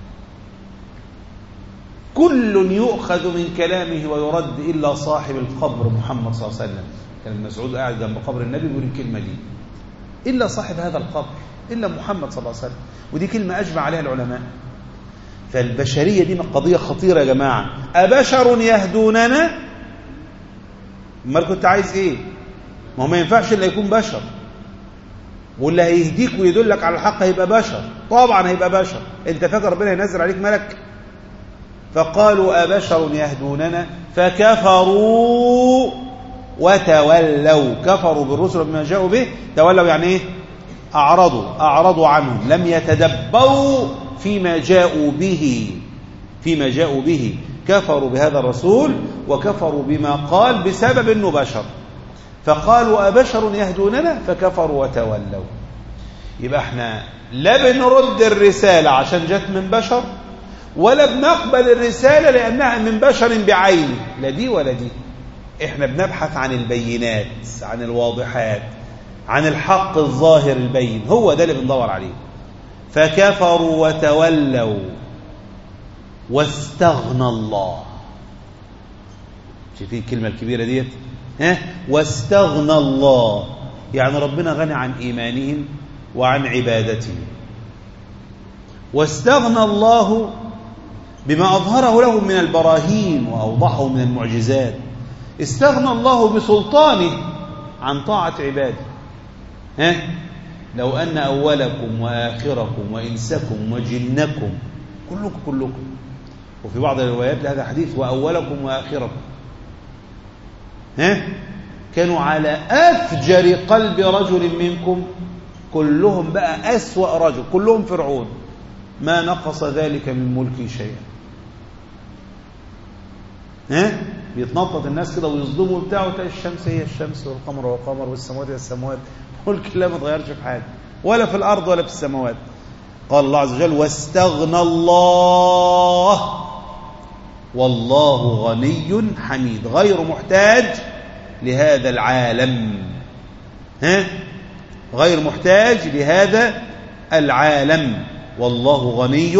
كل يؤخذ من كلامه ويرد إلا صاحب القبر محمد صلى الله عليه وسلم كان المسعود قاعد جنب قبر النبي بيقول الكلمة دي إلا صاحب هذا القبر إلا محمد صلى الله عليه وسلم ودي كلمة أجمع عليها العلماء فالبشرية دي قضية خطيرة يا جماعة أبشر يهدوننا امال كنت عايز إيه ما هو ما ينفعش إلا يكون بشر واللي هيهديك ويدلك على الحق هيبقى بشر طبعا هيبقى بشر انت فاكر ربنا ينزل عليك ملك فقالوا أبشر يهدوننا فكفروا وتولوا كفروا بالرسل بما جاءوا به تولوا يعني ايه أعرضوا أعرضوا عنهم لم يتدبروا فيما جاءوا به فيما جاءوا به كفروا بهذا الرسول وكفروا بما قال بسبب انه بشر فقالوا أبشر يهدوننا فكفروا وتولوا يبقى احنا لا بنرد الرسالة عشان جت من بشر ولا بنقبل الرسالة لأنها من بشر بعينه لا دي ولا دي احنا بنبحث عن البينات عن الواضحات عن الحق الظاهر البين هو ده اللي بندور عليه فكفروا وتولوا واستغنى الله شايفين الكلمة الكبيرة ديت ها واستغنى الله يعني ربنا غني عن إيمانهم وعن عبادتهم واستغنى الله بما أظهره لهم من البراهين وأوضحه من المعجزات استغنى الله بسلطانه عن طاعة عباده ها لو أن أولكم وآخركم وإنسكم وجنكم كلكم كلكم وفي بعض الروايات لهذا حديث وأولكم وآخركم ها كانوا على أفجر قلب رجل منكم كلهم بقى أسوأ رجل كلهم فرعون ما نقص ذلك من ملكي شيئا ها بيتنطط الناس كده ويصدموا وبتاع وتلاقي الشمس هي الشمس والقمر هو القمر والسماوات هي السماوات ملك الله ما اتغيرش في حاجه ولا في الارض ولا في السماوات قال الله عز وجل واستغنى الله والله غني حميد غير محتاج لهذا العالم ها غير محتاج لهذا العالم والله غني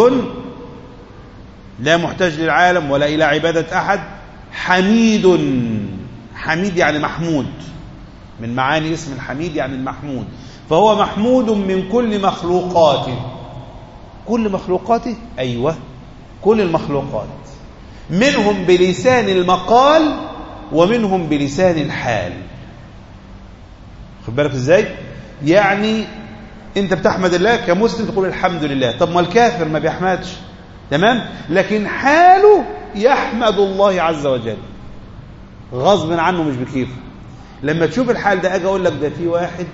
لا محتاج للعالم ولا إلى عبادة أحد حميد حميد يعني محمود من معاني اسم الحميد يعني المحمود فهو محمود من كل مخلوقاته كل مخلوقاته أيوة كل المخلوقات منهم بلسان المقال ومنهم بلسان الحال خد بالك ازاي يعني انت بتحمد الله كمسلم تقول الحمد لله طب ما الكافر ما بيحمدش تمام لكن حاله يحمد الله عز وجل غصب عنه مش بكيفه لما تشوف الحال ده اجي اقول لك ده في واحد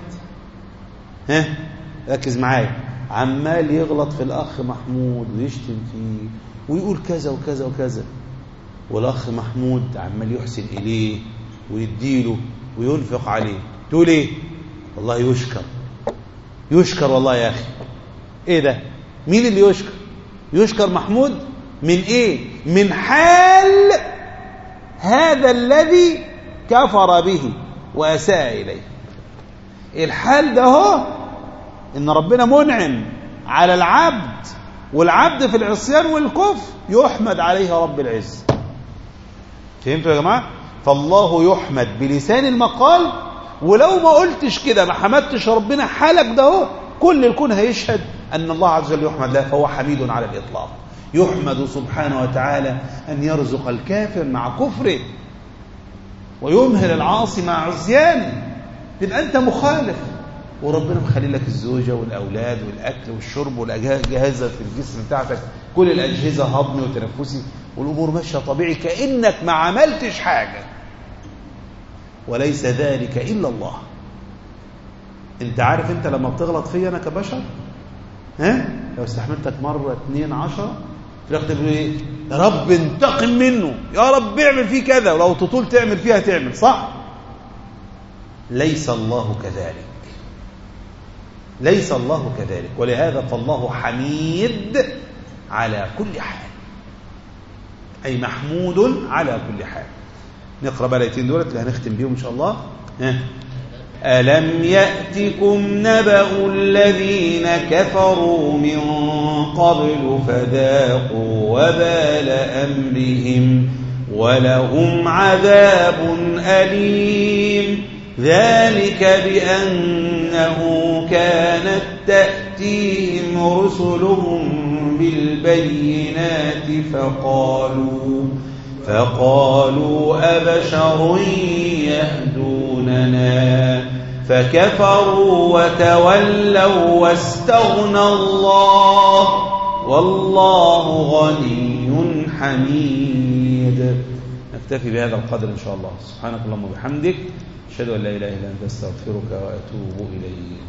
ها ركز معايا عمال يغلط في الاخ محمود ويشتم فيه ويقول كذا وكذا وكذا والاخ محمود عمال يحسن اليه ويديله وينفق عليه تقول ايه والله يشكر يشكر والله يا اخي ايه ده مين اللي يشكر يشكر محمود من ايه من حال هذا الذي كفر به واساء اليه الحال ده هو ان ربنا منعم على العبد والعبد في العصيان والكفر يحمد عليه رب العزه فهمتوا يا جماعه فالله يحمد بلسان المقال ولو ما قلتش كده ما حمدتش ربنا حالك ده هو كل الكون هيشهد ان الله عز وجل يحمد له فهو حميد على الاطلاق يحمد سبحانه وتعالى ان يرزق الكافر مع كفره ويمهل العاصي مع عصيانه تبقى انت مخالف وربنا مخلي لك الزوجة والأولاد والأكل والشرب والأجهزة في الجسم بتاعتك كل الأجهزة هضمي وتنفسي والأمور ماشية طبيعي كأنك ما عملتش حاجة وليس ذلك إلا الله انت عارف انت لما بتغلط فيا انا كبشر ها لو استحملتك مرة اتنين عشرة في الاخر تقول ايه يا رب انتقم منه يا رب اعمل فيه كذا ولو تطول تعمل فيها تعمل صح ليس الله كذلك ليس الله كذلك ولهذا فالله حميد على كل حال أي محمود على كل حال نقرأ بقى الايتين دولت اللي هنختم بيهم إن شاء الله ها ألم يأتكم نبأ الذين كفروا من قبل فذاقوا وبال أمرهم ولهم عذاب أليم ذلك بأنه كانت تأتيهم رسلهم بالبينات فقالوا فقالوا أبشر يهدوننا فكفروا وتولوا واستغنى الله والله غني حميد نكتفي بهذا القدر إن شاء الله سبحانك اللهم وبحمدك أشهد أن لا إله إلا أنت أستغفرك وأتوب إليك